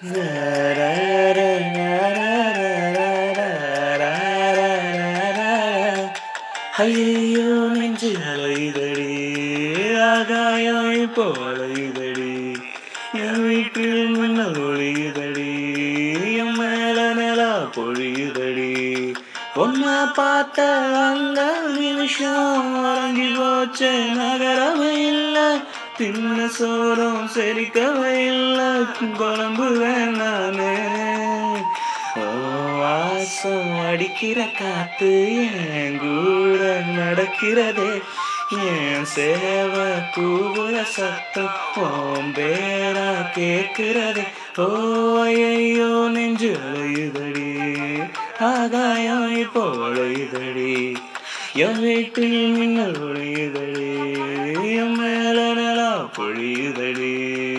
ஐயோ நெஞ்சு அலைதடி ஆகாயம் போலைதடி என் வீட்டில் மின்னல் ஒளியுதடி என் மேல நிலா பொழியுதடி ஒன்னா பார்த்த அந்த நிமிஷம் உறங்கி போச்சு நகரவே இல்லை தின்ன சோறும் செரிக்கவே இல்லை குழம்பு வேணானே ஓ வாசம் அடிக்கிற காத்து என் கூட நடக்கிறதே என் சேவை கூவுற சத்தம் ஓம் பேரா கேட்கிறதே ஓ ஐயோ நெஞ்சு அலையுதடி ஆகாயம் இப்போ அலையுதடி என் வீட்டில் மின்னல் ஒழியுதடி என் மேல நிலா பொழியுதடி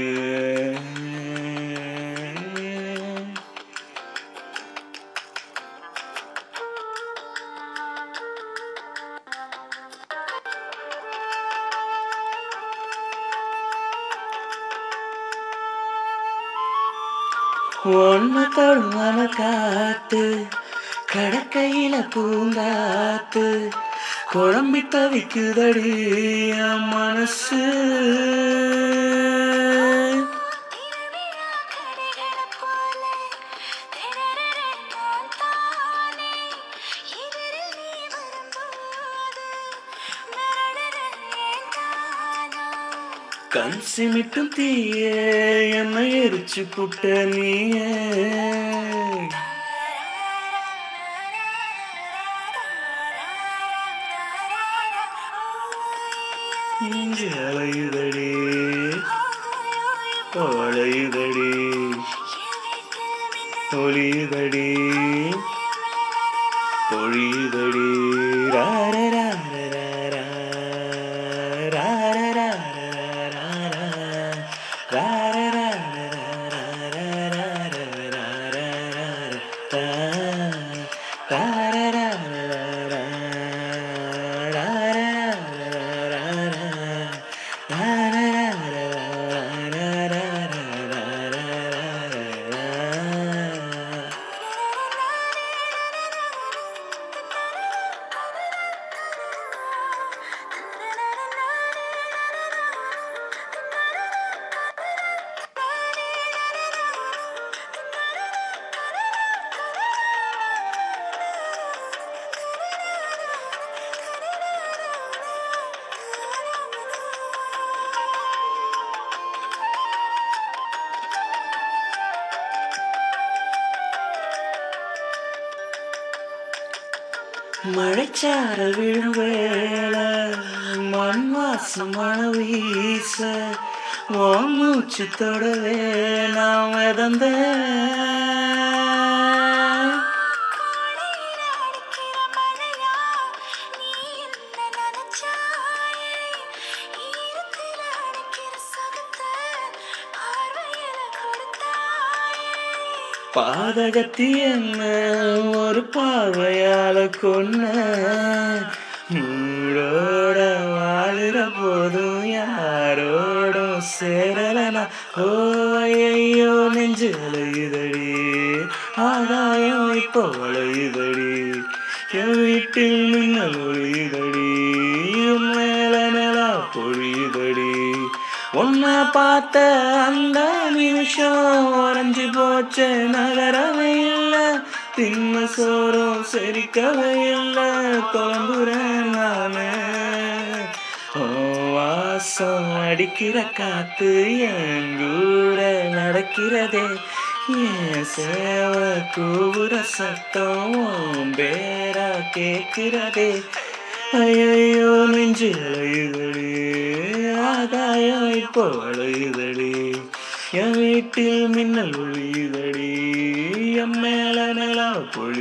ஒன்னு தொழுவன காத்து கடற்கையில பூங்காத்து குழம்பி தவிக்குதடி என் மனசு கண் சிமிட்டும் தீய என்னை எரிச்சு புட்ட நீயே நெஞ்சு அலையுதடி அலையுதடி ஒளியுதடி பொழியுதடி ராரராரராரா, ராரராரராரா, மழைச்சாரல் விழும் வேளை மண் வாசம் மழ வீச உன் மூச்சு தொடவே நான் மிதந்த பாதகத்தி என்ன ஒரு பார்வையால கொன்ன மூடோட வாழுற போதும் யாரோடும் சேரலனா ஓ ஐயோ நெஞ்சு அலையுதடி ஆகாயம் இப்போ அலையுதடி என் வீட்டில் மின்னல் ஒழியுதடி என் மேல நிலா பொழியுதடி உன்னை பார்த்த அந்த நிமிஷம் உறைஞ்சு போச்சு நகரவே இல்லை தின்ன சோறும் செரிக்கவே இல்லை குழம்புறேன் நானு ஓ வாசம் அடிக்கிற காத்து என் கூட நடக்கிறதே என் சேவை கூவுற சத்தம் உன் பேரா கேட்கிறதே ஐயோ நெஞ்சு அலையுதடி ஆகாயம் இப்போ அலையுதடி என் வீட்டில் மின்னல் ஒழியுதடி என் மேல நிலா பொழி